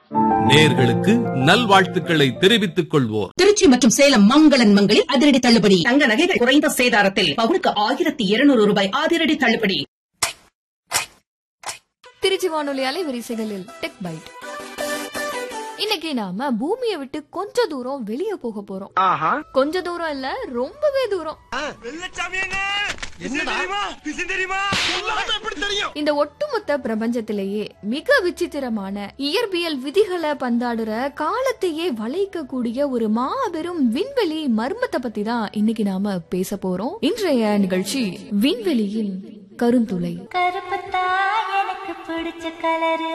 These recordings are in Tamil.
நேர்களுக்கு நல்வாழ்த்துக்களை தெரிவித்துக் கொள்வோர் திருச்சி மற்றும் சேலம் மங்களன் மங்களில் அதிரடி தள்ளுபடி தங்க நகைகள் குறைந்த சேதாரத்தில் பவுனுக்கு ஆயிரத்தி இருநூறு ரூபாய் அதிரடி தள்ளுபடி திருச்சி வானொலி அலைவரிசைகளில் டெக் பைட் இன்னைக்கு நாம பூமியை விட்டு கொஞ்ச தூரம் வெளியே போக போறோம் கொஞ்ச தூரம் இல்ல ரொம்பவே தூரம் இந்த ஒட்டுமொத்த பிரபஞ்சத்திலேயே மிக விசித்திரமான இயற்பியல் விதிகளை பந்தாடுற காலத்தையே வளைக்கக்கூடிய ஒரு மாபெரும் விண்வெளி மர்மத்தை பத்தி தான் இன்னைக்கு நாம பேச போறோம் இன்றைய நிகழ்ச்சி விண்வெளியின் கருந்துளை கருப்புத்தா எனக்கு பிடிச்ச கலரு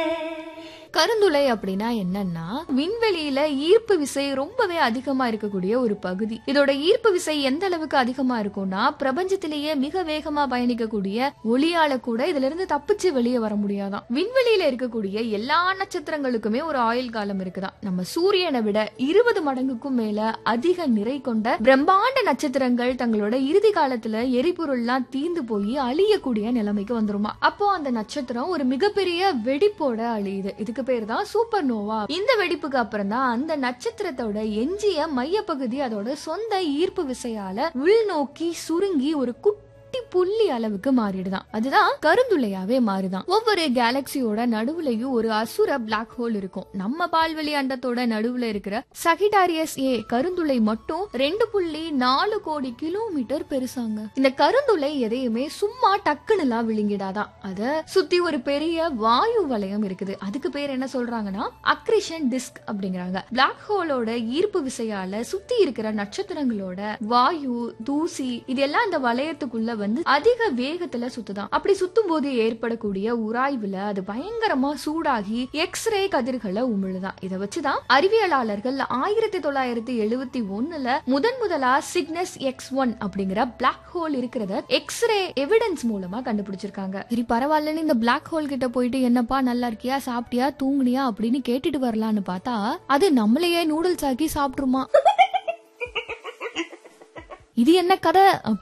கருந்துளை அப்படின்னா என்னன்னா விண்வெளியில ஈர்ப்பு விசை ரொம்பவே அதிகமா இருக்கக்கூடிய ஒரு பகுதி இதோட ஈர்ப்பு விசை எந்த அளவுக்கு அதிகமா இருக்கும்னா பிரபஞ்சத்திலேயே மிக வேகமா பயணிக்கக்கூடிய ஒளியால கூட இதுல இருந்து தப்பிச்சு வெளியே வர முடியாதாம் விண்வெளியில இருக்கக்கூடிய எல்லா நட்சத்திரங்களுக்குமே ஒரு ஆயுள் காலம் இருக்குதாம் நம்ம சூரியனை விட இருபது மடங்குக்கும் மேல அதிக நிறை கொண்ட பிரம்மாண்ட நட்சத்திரங்கள் தங்களோட இறுதி காலத்துல எரிபொருள்லாம் தீந்து போய் அழியக்கூடிய நிலைமைக்கு வந்துருமா அப்போ அந்த நட்சத்திரம் ஒரு மிகப்பெரிய வெடிப்போட அழியுது இதுக்கு பேர் தான் சூப்பர் நோவா இந்த வெடிப்புக்கு அப்புறம் தான் அந்த நட்சத்திரத்தோட எஞ்சிய மையப்பகுதி அதோட சொந்த ஈர்ப்பு விசையால உள்நோக்கி சுருங்கி ஒரு குட்டி புள்ளி அளவுக்கு மாறிடுதான் அதுதான் கருந்துளையாவே மாறுதான் ஒவ்வொரு கேலக்சியோட நடுவுலயும் ஒரு அசுர பிளாக் ஹோல் இருக்கும் நம்ம பால்வெளி அண்டத்தோட நடுவுல இருக்கிற சகிடாரியஸ் ஏ கருந்துளை மட்டும் ரெண்டு புள்ளி நாலு கோடி கிலோமீட்டர் பெருசாங்க இந்த கருந்துளை எதையுமே சும்மா டக்குனுலாம் விழுங்கிடாதான் அத சுத்தி ஒரு பெரிய வாயு வளையம் இருக்குது அதுக்கு பேர் என்ன சொல்றாங்கன்னா அக்ரிஷன் டிஸ்க் அப்படிங்கிறாங்க பிளாக் ஹோலோட ஈர்ப்பு விசையால சுத்தி இருக்கிற நட்சத்திரங்களோட வாயு தூசி இதெல்லாம் அந்த வளையத்துக்குள்ள வந்து அதிக வேகத்துல சுத்துதான் அப்படி சுத்தும் போது ஏற்படக்கூடிய உராய்வுல அது பயங்கரமா சூடாகி எக்ஸ்ரே கதிர்களை உமிழுதான் இதை வச்சுதான் அறிவியலாளர்கள் ஆயிரத்தி தொள்ளாயிரத்தி எழுவத்தி ஒண்ணுல முதன் முதலா சிக்னஸ் எக்ஸ் ஒன் அப்படிங்கிற பிளாக் ஹோல் இருக்கிறத எக்ஸ்ரே எவிடன்ஸ் மூலமா கண்டுபிடிச்சிருக்காங்க சரி பரவாயில்லன்னு இந்த பிளாக் ஹோல் கிட்ட போயிட்டு என்னப்பா நல்லா இருக்கியா சாப்பிட்டியா தூங்குனியா அப்படின்னு கேட்டுட்டு வரலான்னு பார்த்தா அது நம்மளையே நூடுல்ஸ் ஆக்கி சாப்பிட்டுருமா இது என்ன கதை